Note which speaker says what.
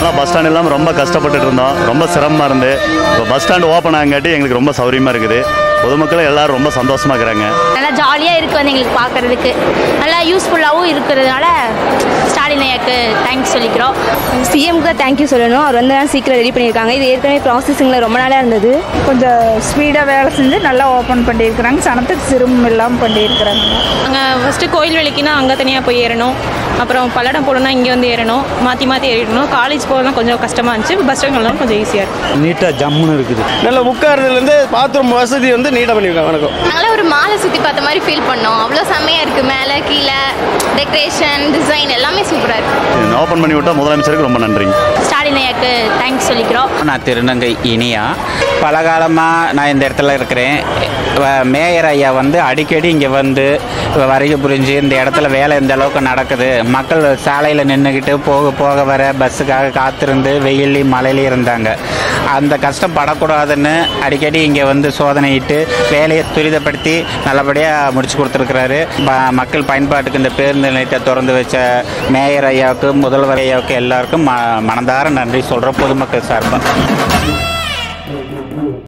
Speaker 1: முன்னெல்லாம் bus stand இல்லாமல் ரொம்ப கஷ்டப்பட்டுட்டு இருந்தோம் ரொம்ப சிரமமாக இருந்து இப்போ பஸ் ஸ்டாண்ட் ஓப்பன் ஆகாட்டி எங்களுக்கு ரொம்ப சௌரியமாக இருக்குது பொதுமக்கள் எல்லாரும் ரொம்ப சந்தோஷமாக இருக்கிறாங்க
Speaker 2: நல்லா ஜாலியாக இருக்குது வந்து எங்களுக்கு பார்க்குறதுக்கு நல்லா யூஸ்ஃபுல்லாகவும் இருக்கிறதுனால ஸ்டாலின் ஐயாக்கு தேங்க்ஸ் சொல்லிக்கிறோம்
Speaker 3: சிஎம்க்கு தேங்க்யூ சொல்லணும் அவர் வந்து சீக்கிரம் ரெடி பண்ணியிருக்காங்க இது ஏற்கனவே ப்ராசஸிங்கில் ரொம்ப நாளாக இருந்தது
Speaker 4: கொஞ்சம் ஸ்பீடாக வேலை செஞ்சு நல்லா ஓப்பன் பண்ணியிருக்கிறாங்க சனத்துக்கு சிரமம் இல்லாமல் பண்ணியிருக்கிறாங்க
Speaker 5: அங்கே ஃபஸ்ட்டு கோயில் வேலைக்குன்னா அங்கே தனியாக போய் ஏறணும் அப்புறம் பல்லடம் போகணுன்னா இங்கே வந்து ஏறணும் மாற்றி மாற்றி ஏறிடணும் காலேஜ் போகலாம் கொஞ்சம் கஷ்டமாக இருந்துச்சு பஸ் ஸ்டாண்ட் கொஞ்சம் ஈஸியாக இருக்கும்
Speaker 6: நீட்டாக ஜம்முன்னு இருக்குது
Speaker 7: நல்ல உட்கார்றதுலேருந்து பாத்ரூம் வசதி வந்து நீட்டாக பண்ணியிருக்காங்க வணக்கம்
Speaker 2: நாங்களாம் ஒரு மாலை சுற்றி பார்த்த மாதிரி ஃபீல் பண்ணோம் அவ்வளோ செம்மையாக இருக்குது மேலே கீழே டெக்கரேஷன் டிசைன் எல்லாமே சூப்பராக இருக்குது
Speaker 1: ஓப்பன் பண்ணி விட்டால் முதலமைச்சருக்கு ரொம்ப நன்றி
Speaker 2: ஸ்டாலின் ஐயாக்கு தேங்க்ஸ் சொல்லிக்கிறோம்
Speaker 8: நான் திருநங்கை இனியா பல காலமாக நான் இந்த இடத்துல இருக்கிறேன் வ- மேயர் ஐயா வந்து அடிக்கடி இங்கே வந்து வருகை புரிஞ்சு இந்த இடத்துல வேலை இந்த அளவுக்கு நடக்குது மக்கள் சாலையில் நின்றுக்கிட்டு போக போக வர பஸ்ஸுக்காக காத்திருந்து வெயிலையும் மழையிலையும் இருந்தாங்க அந்த கஷ்டம் படக்கூடாதுன்னு அடிக்கடி இங்கே வந்து சோதனையிட்டு வேலையை துரிதப்படுத்தி நல்லபடியாக முடிச்சு கொடுத்துருக்கிறாரு ப- மக்கள் பயன்பாட்டுக்கு இந்த பேருந்து நிலையத்தை திறந்து வச்ச மேயர் ஐயாவுக்கு முதல்வர் ஐயாவுக்கு எல்லாருக்கும் ம மனதார நன்றி சொல்கிறோம் பொதுமக்கள் சார்பாக